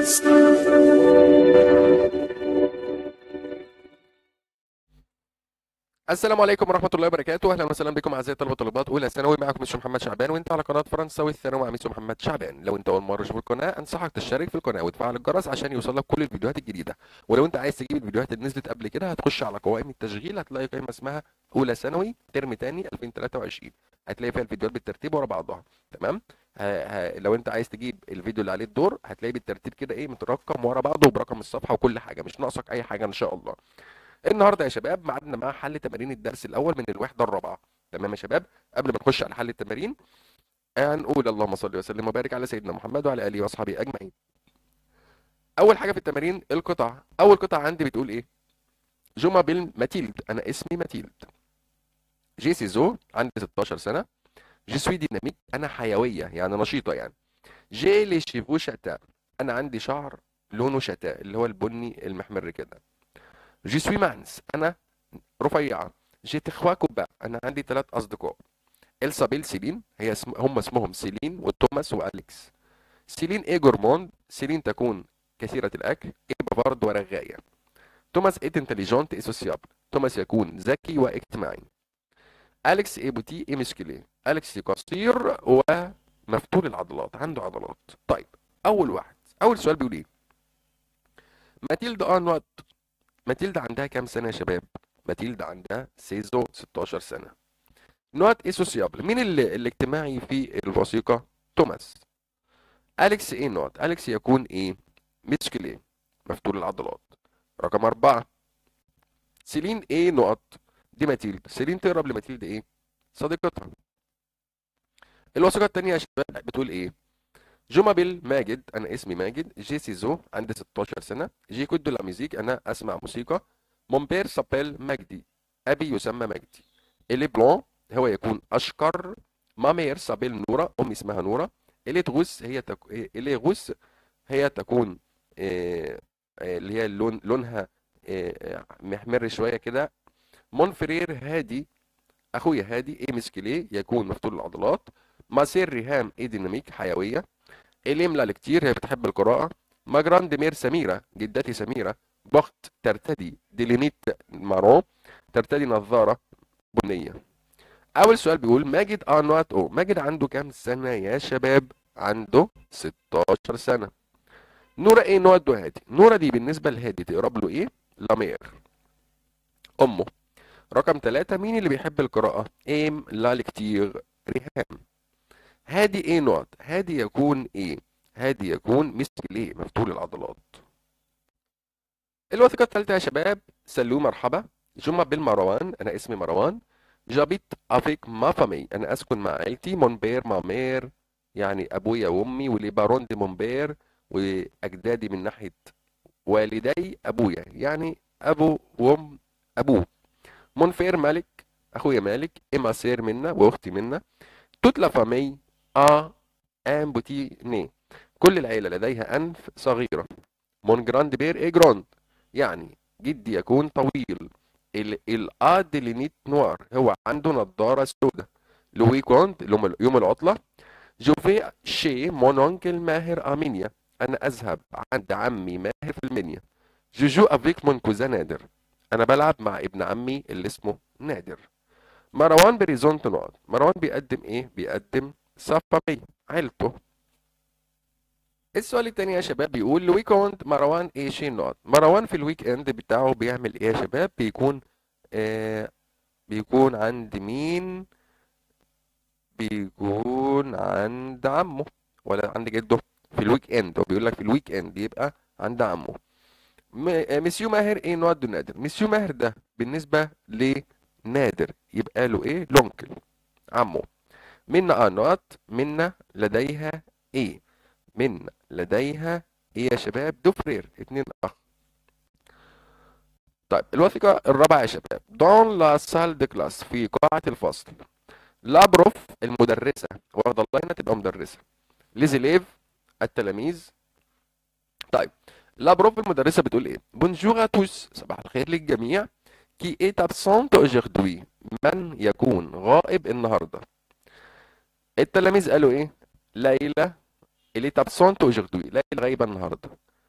بودكاست السلام عليكم ورحمة الله وبركاته، أهلا وسهلا بكم أعزائي طلبة وطالبات أولى ثانوي معكم مستر محمد شعبان وأنت على قناة فرنساوي الثانوي مع مستر محمد شعبان، لو أنت أول مرة تشوف القناة أنصحك تشترك في القناة وتفعل الجرس عشان يوصلك كل الفيديوهات الجديدة، ولو أنت عايز تجيب الفيديوهات اللي نزلت قبل كده هتخش على قوائم التشغيل هتلاقي قائمة اسمها أولى ثانوي ترم تاني 2023 هتلاقي فيها الفيديوهات بالترتيب ورا بعضها، تمام؟ ه... ه... لو أنت عايز تجيب الفيديو اللي عليه الدور هتلاقيه بالترتيب كده إيه مترقم ورا بعضه وبرقم الصفحة وكل حاجة مش ناقصك أي حاجة إن شاء الله. النهارده يا شباب ميعادنا مع حل تمارين الدرس الاول من الوحده الرابعه تمام يا شباب قبل ما نخش على حل التمارين هنقول اللهم صل وسلم وبارك على سيدنا محمد وعلى اله واصحابه اجمعين اول حاجه في التمارين القطع اول قطعه عندي بتقول ايه جوما بيل ماتيلد انا اسمي ماتيلد جي سيزو عندي 16 سنه جي سوي ديناميك انا حيويه يعني نشيطه يعني جي لي شيفو شتاء انا عندي شعر لونه شتاء اللي هو البني المحمر كده جي سوي مانس انا رفيعه جي تخوا كوبا انا عندي ثلاث اصدقاء السابيل سيلين هي اسم هم اسمهم سيلين وتوماس واليكس سيلين اي جورموند سيلين تكون كثيره الاكل اي بافارد ورغايه توماس اي انتليجونت اي سوسيابل توماس يكون ذكي واجتماعي اليكس اي بوتي اي مسكلي اليكس قصير ومفتول العضلات عنده عضلات طيب اول واحد اول سؤال بيقول ايه ماتيلد ان وات ماتيلدا عندها كام سنة يا شباب؟ ماتيلدا عندها سيزو 16 سنة. نوت ايه سوسيابل؟ مين اللي الاجتماعي في الوثيقة؟ توماس. أليكس ايه نوت؟ أليكس يكون ايه؟ ميسكلي مفتول العضلات. رقم أربعة سيلين ايه نقط؟ دي ماتيلدا. سيلين تقرب لماتيلدا ايه؟ صديقتها. الوثيقة التانية يا شباب بتقول ايه؟ جومابيل ماجد انا اسمي ماجد جي سيزو عندي 16 سنه جي كود لا ميوزيك انا اسمع موسيقى مون بير سابيل مجدي ابي يسمى مجدي الي بلون هو يكون اشقر ما مير سابيل نورا امي اسمها نورا الي تغوس هي تك... الي غوس هي تكون إيه... اللي هي اللون لونها إيه... محمر شويه كده مون فرير هادي اخويا هادي ايه مسكليه يكون مفتول العضلات ماسير ريهام ايه ديناميك حيويه إليملا كتير هي بتحب القراءة ماجراند مير سميرة جدتي سميرة بخت ترتدي ديلينيت مارون ترتدي نظارة بنية أول سؤال بيقول ماجد أنوات أو ماجد عنده كام سنة يا شباب عنده 16 سنة نورة إيه نوات هادي نورة دي بالنسبة لهادي تقرب له إيه لامير أمه رقم ثلاثة مين اللي بيحب القراءة إيم لا كتير ريهام هادي ايه نقط هادي يكون ايه هادي يكون مثل ايه مفتول العضلات الوثيقة الثالثة يا شباب سلو مرحبا جمع بالمروان انا اسمي مروان جابيت افيك ما فامي انا اسكن مع عيلتي مونبير مامير يعني ابويا وامي ولي بارون دي مونبير واجدادي من ناحية والدي ابويا يعني ابو وام ابوه مونفير مالك اخويا مالك اما سير منا واختي منا توت لا فامي ا ان بوتي ني كل العيلة لديها أنف صغيرة مون جراند بير اي جراند يعني جدي يكون طويل الآ ديلينيت نوار هو عنده نظارة سوداء لوي كوند يوم العطلة جوفي شي مون أونكل ماهر أمينيا أنا أذهب عند عمي ماهر في المنيا جوجو أفيك مون كوزا نادر أنا بلعب مع ابن عمي اللي اسمه نادر مروان بريزونت نقط مروان بيقدم ايه بيقدم صفقي عيلته السؤال التاني يا شباب بيقول الويكند مروان ايه شيء نقط مروان في الويك اند بتاعه بيعمل ايه يا شباب بيكون آه بيكون عند مين بيكون عند عمه ولا عند جده في الويك اند هو بيقول لك في الويك اند يبقى عند عمه مسيو ماهر ايه نقط نادر مسيو ماهر ده بالنسبه لنادر يبقى له ايه لونكل عمه منا نقط منا لديها ايه منا لديها ايه يا شباب دو فرير اتنين اخ طيب الوثيقة الرابعة يا شباب دون لا سال دي كلاس في قاعة الفصل لابروف المدرسة واخد الله هنا تبقى مدرسة ليزيليف التلاميذ طيب لابروف المدرسة بتقول ايه بونجور توس صباح الخير للجميع كي ايت ابسونت اوجوردوي من يكون غائب النهارده التلاميذ قالوا ايه ليلى اللي ابسونت اوجوردوي ليلى غايبه النهارده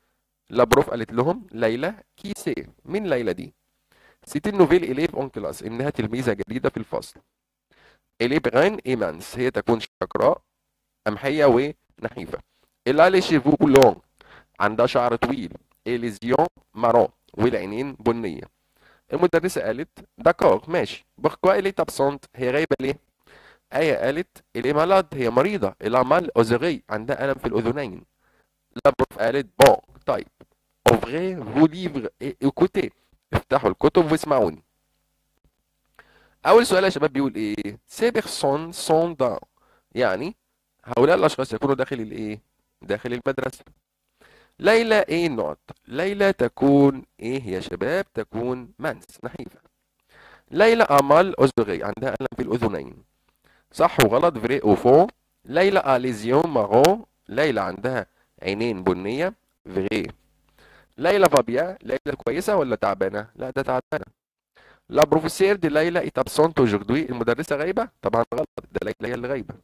لابروف قالت لهم ليلى كي سي مين ليلى دي سيتي نوفيل إليف اون كلاس إنها تلميذة جديدة في الفصل إلي بغان إيمانس هي تكون شقراء قمحية ونحيفة إلا لي شيفو لونج عندها شعر طويل إليزيون مارون والعينين بنية المدرسة قالت داكور ماشي بوركوا إلي تابسونت هي غايبة ليه؟ آية قالت إلي مالاد هي مريضة الأعمال أوزغي عندها ألم في الأذنين لابروف قالت بون طيب اوفغي فو ليفر ايكوتي افتحوا الكتب واسمعوني اول سؤال يا شباب بيقول ايه سي بيرسون سون دان يعني هؤلاء الاشخاص يكونوا داخل الايه داخل المدرسه ليلى ايه نوت ليلى تكون ايه يا شباب تكون منس نحيفه ليلى امال اوزغي عندها الم في الاذنين صح وغلط فري او فون ليلى اليزيون مارون ليلى عندها عينين بنيه فري ليلى فابيا ليلى كويسه ولا تعبانه لا ده تعبانه لا بروفيسير دي ليلى ايت ابسونت اوجوردي المدرسه غايبه طبعا غلط ده ليلى هي اللي غايبه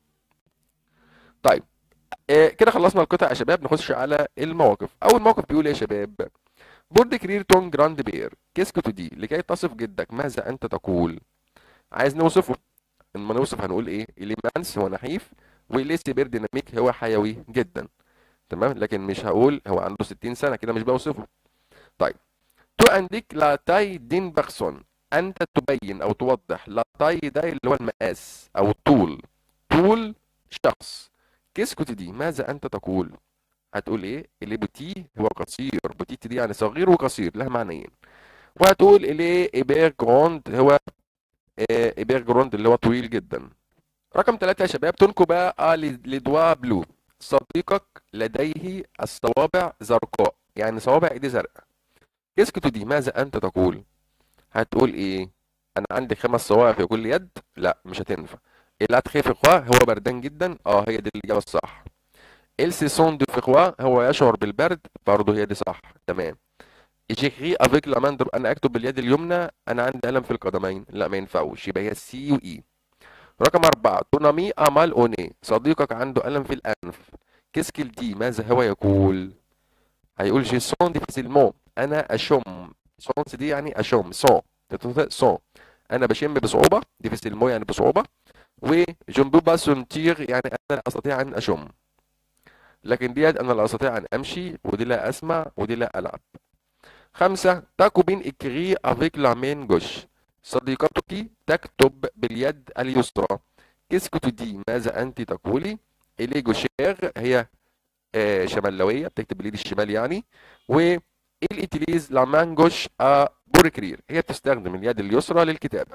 طيب آه كده خلصنا القطع يا شباب نخش على المواقف اول موقف بيقول ايه يا شباب بورد كرير تون جراند بير كيسكو دي لكي تصف جدك ماذا انت تقول عايز نوصفه لما نوصف هنقول ايه اليمانس هو نحيف وليسي بير ديناميك هو حيوي جدا تمام لكن مش هقول هو عنده 60 سنه كده مش بوصفه طيب تو انديك لا تاي دين بيرسون انت تبين او توضح لا تاي ده اللي هو المقاس او الطول طول شخص كيسكوت دي ماذا انت تقول هتقول ايه اللي بوتي هو قصير بوتيت دي يعني صغير وقصير لها معنيين وهتقول اللي ايبير جروند هو ايبير جروند اللي هو طويل جدا رقم ثلاثة يا شباب تنكو بقى لدوا بلو صديقك لديه الصوابع زرقاء يعني صوابع ايدي زرقاء كيسكتو دي ماذا انت تقول هتقول ايه انا عندي خمس صوابع في كل يد لا مش هتنفع لا تخي فخوا هو بردان جدا اه هي دي الاجابه الصح السيسون دو فخوا هو يشعر بالبرد برضه هي دي صح تمام جيكري افيك لاماندر انا اكتب باليد اليمنى انا عندي الم في القدمين لا ما ينفعوش يبقى هي سي واي رقم أربعة تونامي أمال أوني صديقك عنده ألم في الأنف كيسكيل دي ماذا هو يقول هيقول جي سون ديفيسيلمون أنا أشم سونس دي يعني أشم سون سون أنا بشم بصعوبة ديفيسيلمون يعني بصعوبة وجنبوبا سنتير يعني أنا لا أستطيع أن أشم لكن ديت أنا لا أستطيع أن أمشي ودي لا أسمع ودي لا ألعب خمسة تاكو بين إكري أفيك لا مين جوش صديقتك تكتب باليد اليسرى كيسكو دي ماذا أنت تقولي إلي جوشير هي آه شمالوية بتكتب باليد الشمال يعني والإتليز لا مانجوش بوركرير هي بتستخدم اليد اليسرى للكتابة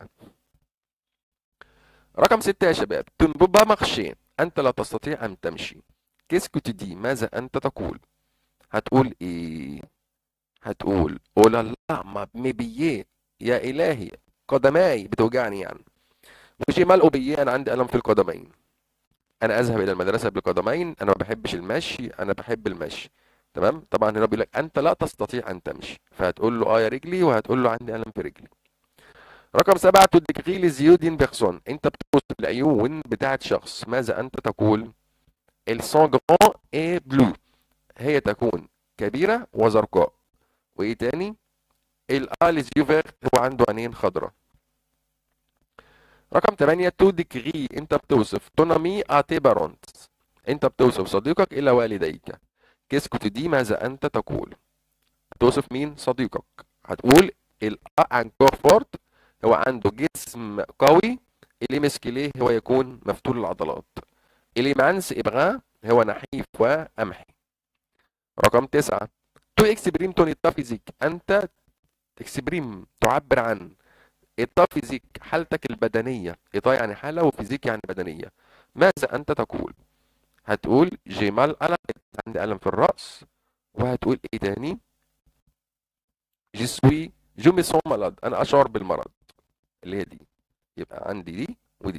رقم ستة يا شباب تنبوبا مخشي أنت لا تستطيع أن تمشي كيسكو دي ماذا أنت تقول هتقول إيه هتقول أولا لا ما مبيي يا إلهي قدماي بتوجعني يعني وجمال أوبيي أنا عندي ألم في القدمين أنا أذهب إلى المدرسة بالقدمين أنا ما بحبش المشي أنا بحب المشي تمام طبعا هنا بيقول لك أنت لا تستطيع أن تمشي فهتقول له أه يا رجلي وهتقول له عندي ألم في رجلي رقم سبعة تدكري زيودين بيرسون أنت بتوصف العيون بتاعت شخص ماذا أنت تقول السون جران اي بلو هي تكون كبيرة وزرقاء وإيه تاني الاليز يوفر هو عنده عينين خضراء رقم 8 تو ديكري انت بتوصف تونامي اتي بارونتس انت بتوصف صديقك الى والديك كيسكو دي ماذا انت تقول توصف مين صديقك هتقول الأ انكور فورت هو عنده جسم قوي اللي مسكليه هو يكون مفتول العضلات اللي مانس ابغاه هو نحيف وقمحي رقم تسعة تو اكسبريم تون فيزيك انت تكسبريم تعبر عن إطا فيزيك حالتك البدنية إطا يعني حالة وفيزيك يعني بدنية ماذا أنت تقول هتقول جمال ألم عندي ألم في الرأس وهتقول إيه تاني جسوي جو مي سون مالاد أنا أشعر بالمرض اللي هي دي يبقى عندي دي ودي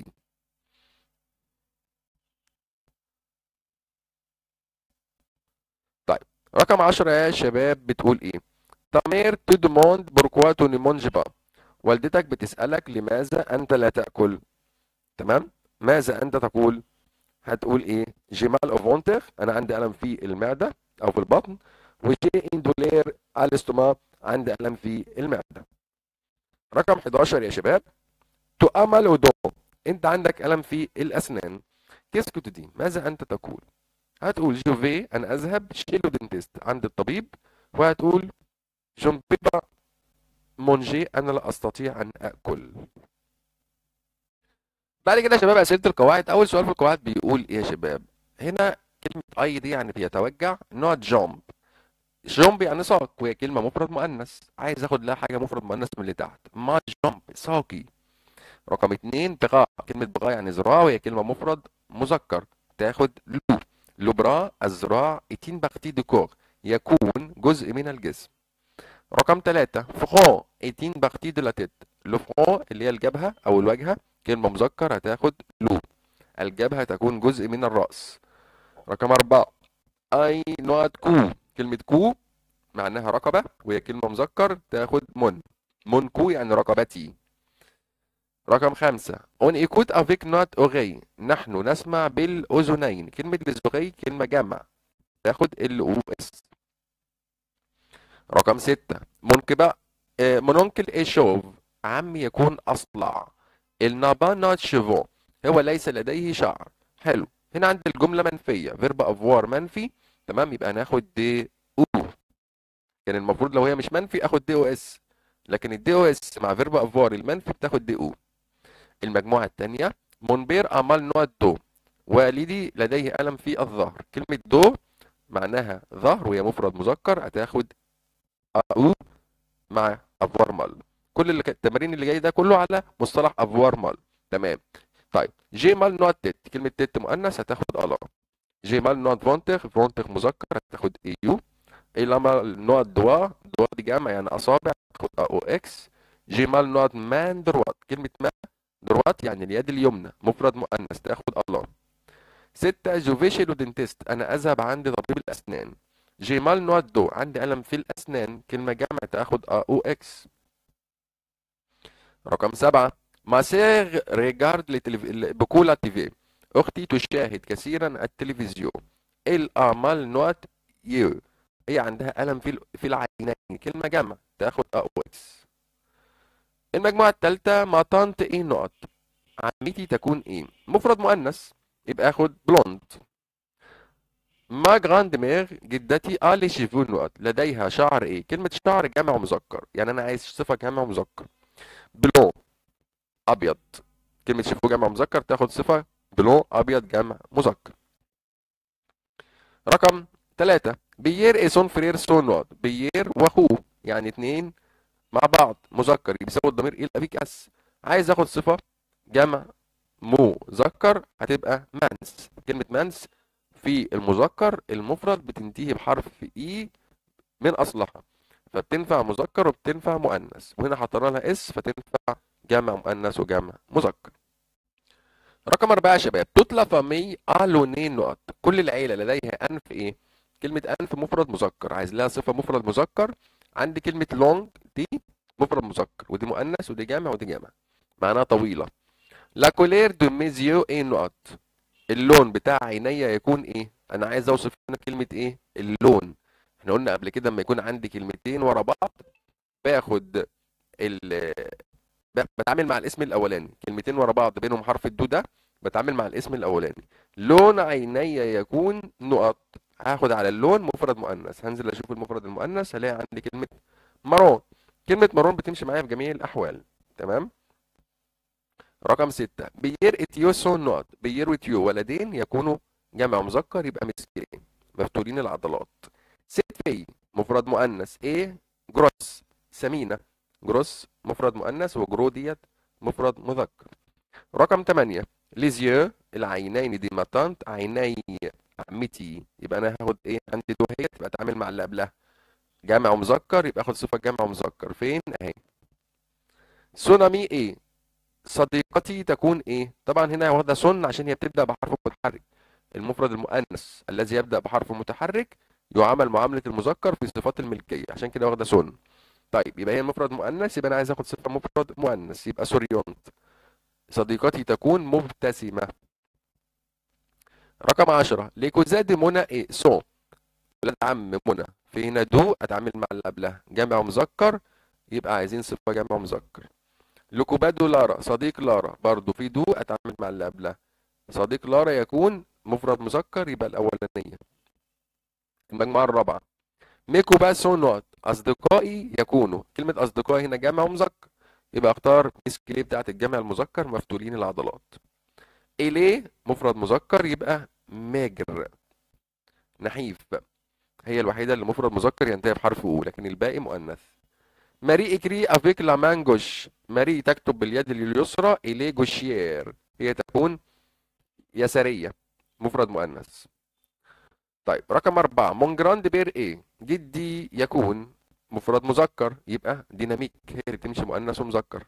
طيب رقم عشرة يا شباب بتقول إيه تامير تو دوموند بوركوا تو ني مونج با والدتك بتسألك لماذا أنت لا تأكل تمام ماذا أنت تقول؟ هتقول إيه؟ جمال أو فونتر أنا عندي ألم في المعدة أو في البطن وجي ان دولير الاستوما عندي الم في المعده رقم 11 يا شباب تؤمل ودو انت عندك الم في الاسنان كيسكو تدي ماذا انت تقول هتقول جوفي انا اذهب شيلو دنتيست عند الطبيب وهتقول جون بيبا مونجي انا لا استطيع ان اكل بعد كده يا شباب اسئله القواعد اول سؤال في القواعد بيقول ايه يا شباب هنا كلمه اي دي يعني بيتوجع نوع جامب جامب يعني ساق وهي كلمه مفرد مؤنث عايز اخد لها حاجه مفرد مؤنث من اللي تحت ما جامب ساقي رقم اتنين بغاء كلمه بغاء يعني ذراع وهي كلمه مفرد مذكر تاخد لو لوبرا الذراع اتين بارتي دو كور يكون جزء من الجسم رقم ثلاثة فرون اتين بارتي دو لا تيت لو فرون اللي هي الجبهة أو الواجهة كلمة مذكر هتاخد لو الجبهة تكون جزء من الرأس رقم أربعة أي نوع كو كلمة كو معناها رقبة وهي كلمة مذكر تاخد من من كو يعني رقبتي رقم خمسة on écoute avec notre oreille نحن نسمع بالأذنين كلمة لزوغي كلمة جمع تاخد ال او اس رقم ستة منكبة آه، مونونكل ايشوف عمي يكون أصلع النابا نوت شيفو هو ليس لديه شعر حلو هنا عند الجملة منفية فيرب افوار منفي تمام يبقى ناخد دي او كان المفروض لو هي مش منفي اخد دي او اس لكن الدي او اس مع فيرب افوار المنفي بتاخد دي او المجموعة الثانية مونبير أمال نوع دو والدي لديه ألم في الظهر كلمة دو معناها ظهر وهي مفرد مذكر هتاخد أو مع أفوار مال كل اللي التمارين اللي جاي ده كله على مصطلح أفوار مال تمام طيب جي مال نوع تيت كلمة تيت مؤنث هتاخد ألا جي مال نوع فونتر فونتر مذكر هتاخد ايو اي لما نوع دوا دوا دي جمع يعني أصابع هتاخد أو إكس جي مال نوع مان دروات كلمة مان دروات يعني اليد اليمنى مفرد مؤنث تاخد الله ستة جوفيشيلو دنتيست أنا أذهب عند طبيب الأسنان جيمال نوع دو عندي ألم في الأسنان كلمة جمع تاخد أ أو إكس رقم سبعة ما سير ريجارد لتلف... بكولا تيفي أختي تشاهد كثيرا التلفزيون الأعمال نوت يو هي عندها ألم في ال- في العينين كلمة جمع تاخد أ أو إكس المجموعة الثالثة ما طنط ايه نقط عمتي تكون ايه مفرد مؤنث يبقى اخد بلوند ما جراند مير جدتي الي شيفو نقط لديها شعر ايه كلمة شعر جمع مذكر يعني انا عايز صفة جمع مذكر بلون ابيض كلمة شيفو جمع مذكر تاخد صفة بلون ابيض جمع مذكر رقم ثلاثة بيير اي سون فرير سون نقط بيير واخوه يعني اتنين مع بعض مذكر بيساوي الضمير الى ابيك اس عايز اخد صفه جمع مذكر هتبقى منس كلمه منس في المذكر المفرد بتنتهي بحرف اي من اصلها فبتنفع مذكر وبتنفع مؤنث وهنا حطينا لها اس فتنفع جمع مؤنث وجمع مذكر رقم أربعة يا شباب تطلى فامي ألونين نقط كل العيلة لديها أنف إيه؟ كلمة أنف مفرد مذكر عايز لها صفة مفرد مذكر عندي كلمة لونج دي مفرد مذكر ودي مؤنث ودي جامع ودي جامع معناها طويلة لا كولير دو ميزيو ايه نقط اللون بتاع عينيا يكون ايه انا عايز اوصف هنا كلمة ايه اللون احنا قلنا قبل كده لما يكون عندي كلمتين ورا بعض باخد ال بتعامل مع الاسم الاولاني كلمتين ورا بعض بينهم حرف الدو ده بتعامل مع الاسم الاولاني لون عينيا يكون نقط هاخد على اللون مفرد مؤنث هنزل اشوف المفرد المؤنث هلاقي عندي كلمة مارون كلمة مارون بتمشي معايا في جميع الأحوال تمام رقم ستة بيير اتيو سون نقط بيير وتيو ولدين يكونوا جمع مذكر يبقى مسكين مفتولين العضلات ست في مفرد مؤنث ايه جروس سمينة جروس مفرد مؤنث وجرو ديت مفرد مذكر رقم 8 ليزيو العينين دي ماتانت عيني عمتي يبقى انا هاخد ايه عندي دو هي تبقى اتعامل مع اللي قبلها جمع ومذكر يبقى اخد صفه جمع ومذكر فين اهي سونامي ايه صديقتي تكون ايه طبعا هنا واخده سن عشان هي بتبدا بحرف متحرك المفرد المؤنث الذي يبدا بحرف متحرك يعامل معامله المذكر في صفات الملكيه عشان كده واخده سن طيب يبقى هي المفرد مؤنث يبقى انا عايز اخد صفه مفرد مؤنث يبقى سوريونت صديقتي تكون مبتسمه رقم 10 ليكوزاد منى ايه سون ولاد عم منى في هنا دو اتعامل مع اللي قبلها جمع مذكر يبقى عايزين صفه جمع مذكر لوكوبادو لارا صديق لارا برضو في دو اتعامل مع اللي قبلها صديق لارا يكون مفرد مذكر يبقى الاولانيه المجموعه الرابعه ميكو باسون نوت اصدقائي يكونوا كلمه اصدقائي هنا جمع ومذكر يبقى اختار ميسكليه بتاعت الجمع المذكر مفتولين العضلات إليه مفرد مذكر يبقى ماجر نحيف هي الوحيدة اللي مفرد مذكر ينتهي بحرف أو لكن الباقي مؤنث ماري إكري أفيك لا مانجوش ماري تكتب باليد اليسرى إليه جوشيير هي تكون يسارية مفرد مؤنث طيب رقم أربعة مون جراند بير إيه جدي يكون مفرد مذكر يبقى ديناميك هي اللي بتمشي مؤنث ومذكر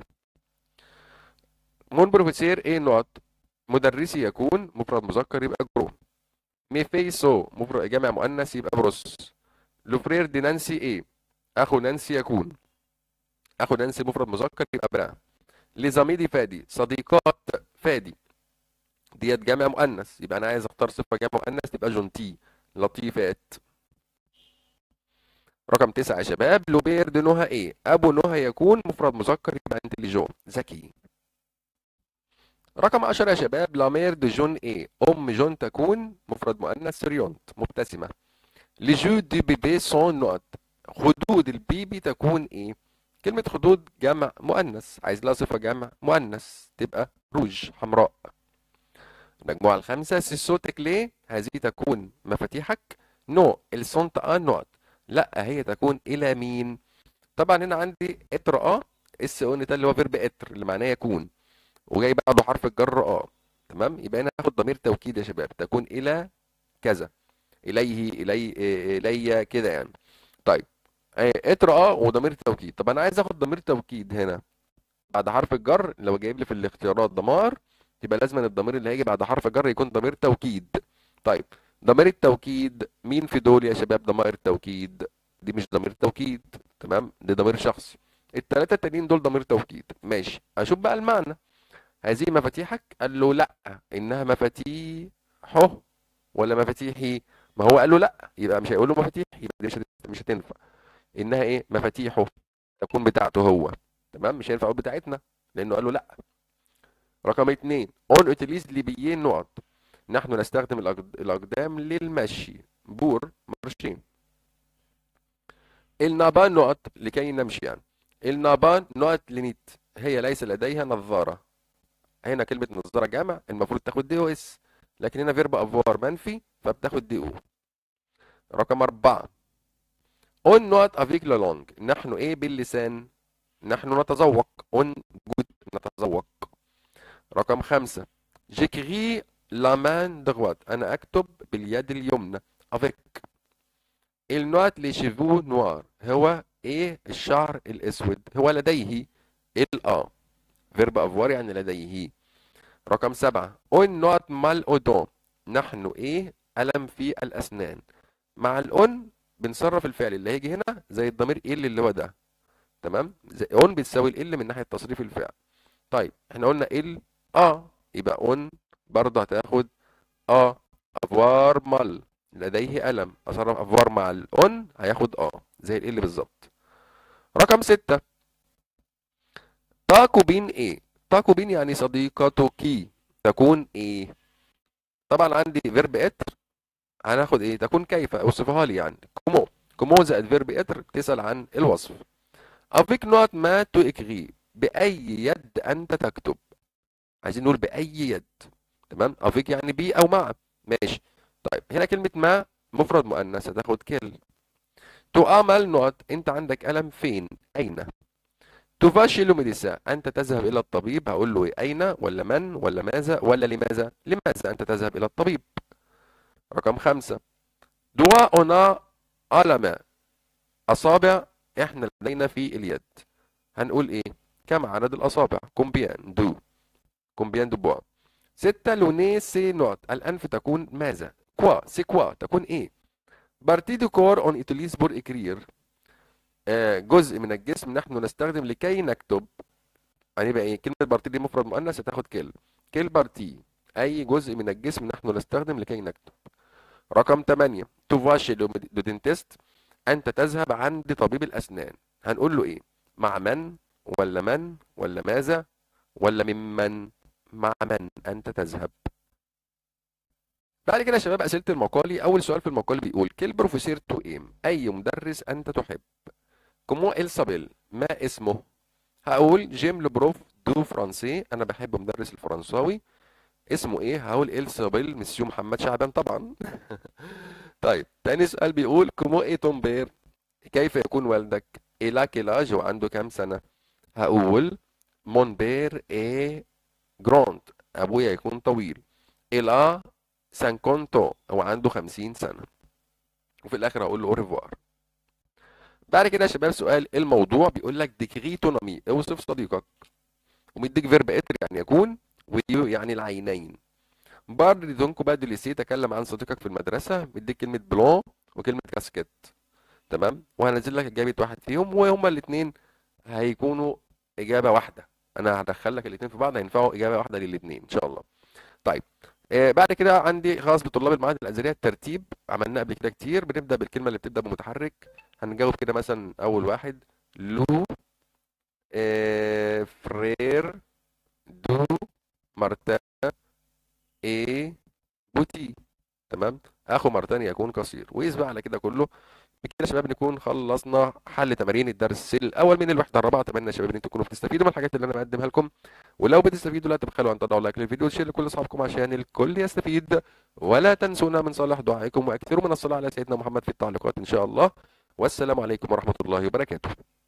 مون بروفيسير إيه نوت مدرسي يكون مفرد مذكر يبقى جرو ميفيسو مفرد جمع مؤنث يبقى بروس لوفرير دي نانسي ايه اخو نانسي يكون اخو نانسي مفرد مذكر يبقى برا لزميلي فادي صديقات فادي ديت جمع مؤنث يبقى انا عايز اختار صفه جمع مؤنث تبقى جونتي لطيفات رقم تسعة يا شباب لوبير دي نهى ايه ابو نهى يكون مفرد مذكر يبقى انتليجون ذكي رقم 10 يا شباب لامير دي جون ايه ام جون تكون مفرد مؤنث سريونت مبتسمه لجو دي بيبي سون نوت خدود البيبي تكون ايه كلمة خدود جمع مؤنث عايز لها صفة جمع مؤنث تبقى روج حمراء المجموعة الخامسة سيسوتك ليه هذه تكون مفاتيحك نو السونت ان نوت لا هي تكون الى مين طبعا هنا عندي اتر اه اس اون ده اللي هو فيرب اتر اللي معناه يكون وجاي بعده حرف الجر اه تمام يبقى هنا هاخد ضمير توكيد يا شباب تكون الى كذا اليه الي الي كده يعني طيب اتر اه وضمير توكيد طب انا عايز اخد ضمير توكيد هنا بعد حرف الجر لو جايب لي في الاختيارات ضمار يبقى لازم الضمير اللي هيجي بعد حرف الجر يكون ضمير توكيد طيب ضمير التوكيد مين في دول يا شباب ضمائر التوكيد دي مش ضمير توكيد تمام دي ضمير شخصي الثلاثه التانيين دول ضمير توكيد ماشي اشوف بقى المعنى هذه مفاتيحك قال له لا انها مفاتيحه ولا مفاتيحي ما هو قال له لا يبقى مش هيقول له مفاتيح يبقى دي مش مش هتنفع انها ايه مفاتيحه تكون بتاعته هو تمام مش هينفع اقول بتاعتنا لانه قال له لا رقم اتنين اون اوتيليز ليبيين نقط نحن نستخدم الاقدام للمشي بور مرشين النابان نقط لكي نمشي يعني النابان نقط لنيت هي ليس لديها نظاره هنا كلمة نظارة جمع المفروض تاخد دي او اس لكن هنا فيرب افوار منفي فبتاخد دي او رقم أربعة اون نوت افيك لا لونج نحن ايه باللسان نحن نتذوق اون جود نتذوق رقم خمسة جيكري لا مان دغوات انا اكتب باليد اليمنى افيك النوت لي شيفو نوار هو ايه الشعر الاسود هو لديه الاه فيرب افوار يعني لديه رقم سبعة اون نوت مال اودون نحن ايه ألم في الأسنان مع الأون بنصرف الفعل اللي هيجي هنا زي الضمير ال اللي هو ده تمام زي اون بتساوي ال من ناحية تصريف الفعل طيب احنا قلنا ال اه يبقى اون برضه هتاخد اه افوار مال لديه ألم أصرف افوار مع الاون هياخد اه زي ال بالظبط رقم ستة تاكو بين ايه تاكو بين يعني صديقتك تكون ايه طبعا عندي فيرب اتر هناخد ايه تكون كيف اوصفها لي يعني كومو كومو زائد فيرب اتر بتسأل عن الوصف افيك نوت ما تو اكري باي يد انت تكتب عايزين نقول باي يد تمام افيك يعني بي او مع ماشي طيب هنا كلمة ما مفرد مؤنث هتاخد كل تؤمل نوت انت عندك ألم فين اين تفاشل ميديسا أنت تذهب إلى الطبيب هقول له أين ولا من ولا ماذا ولا لماذا لماذا أنت تذهب إلى الطبيب رقم خمسة دعاؤنا ألم أصابع إحنا لدينا في اليد هنقول إيه كم عدد الأصابع كومبيان دو كومبيان دو بوا ستة لوني سي نوت الأنف تكون ماذا كوا سي كوا تكون إيه بارتي دو كور اون إتليس بور إكرير جزء من الجسم نحن نستخدم لكي نكتب هنبقى ايه كلمة بارتي دي مفرد مؤنث هتاخد كل كل بارتي اي جزء من الجسم نحن نستخدم لكي نكتب رقم 8 تفاشي دو دنتست انت تذهب عند طبيب الاسنان هنقول له ايه مع من ولا من ولا ماذا ولا ممن مع من انت تذهب بعد كده يا شباب اسئله المقالي اول سؤال في المقال بيقول كيل بروفيسور تو ايم اي مدرس انت تحب كومو إل سابيل ما اسمه هقول جيم لبروف دو فرانسي انا بحب مدرس الفرنساوي اسمه ايه هقول إل سابيل مسيو محمد شعبان طبعا طيب تاني سؤال بيقول كومو اي توم بير كيف يكون والدك إلى كيلاج وعنده كام سنة هقول مون بير اي جراند ابويا يكون طويل إلى سانكونتو هو عنده 50 سنة وفي الآخر هقول له أوريفوار بعد كده يا شباب سؤال الموضوع بيقول لك ديكري تونامي اوصف صديقك ومديك فيرب اتر يعني يكون ويو يعني العينين بار دونكو بعد ليسي تكلم عن صديقك في المدرسة مديك كلمة بلون وكلمة كاسكيت تمام وهنزل لك إجابة واحد فيهم وهما الاتنين هيكونوا إجابة واحدة أنا هدخل لك الاتنين في بعض هينفعوا إجابة واحدة للاتنين إن شاء الله طيب آه بعد كده عندي خاص بطلاب المعاهد الازهريه الترتيب عملناه قبل كده كتير بنبدا بالكلمه اللي بتبدا بمتحرك هنجاوب كده مثلا اول واحد لو آه فرير دو مارتان اي بوتي تمام اخو مارتان يكون قصير وقيس بقى على كده كله بكده يا شباب نكون خلصنا حل تمارين الدرس الاول من الوحده الرابعه اتمنى يا شباب ان انتم تكونوا بتستفيدوا من الحاجات اللي انا بقدمها لكم ولو بتستفيدوا لا تبخلوا ان تضعوا لايك للفيديو وتشير لكل اصحابكم عشان الكل يستفيد ولا تنسونا من صالح دعائكم واكثروا من الصلاه على سيدنا محمد في التعليقات ان شاء الله والسلام عليكم ورحمه الله وبركاته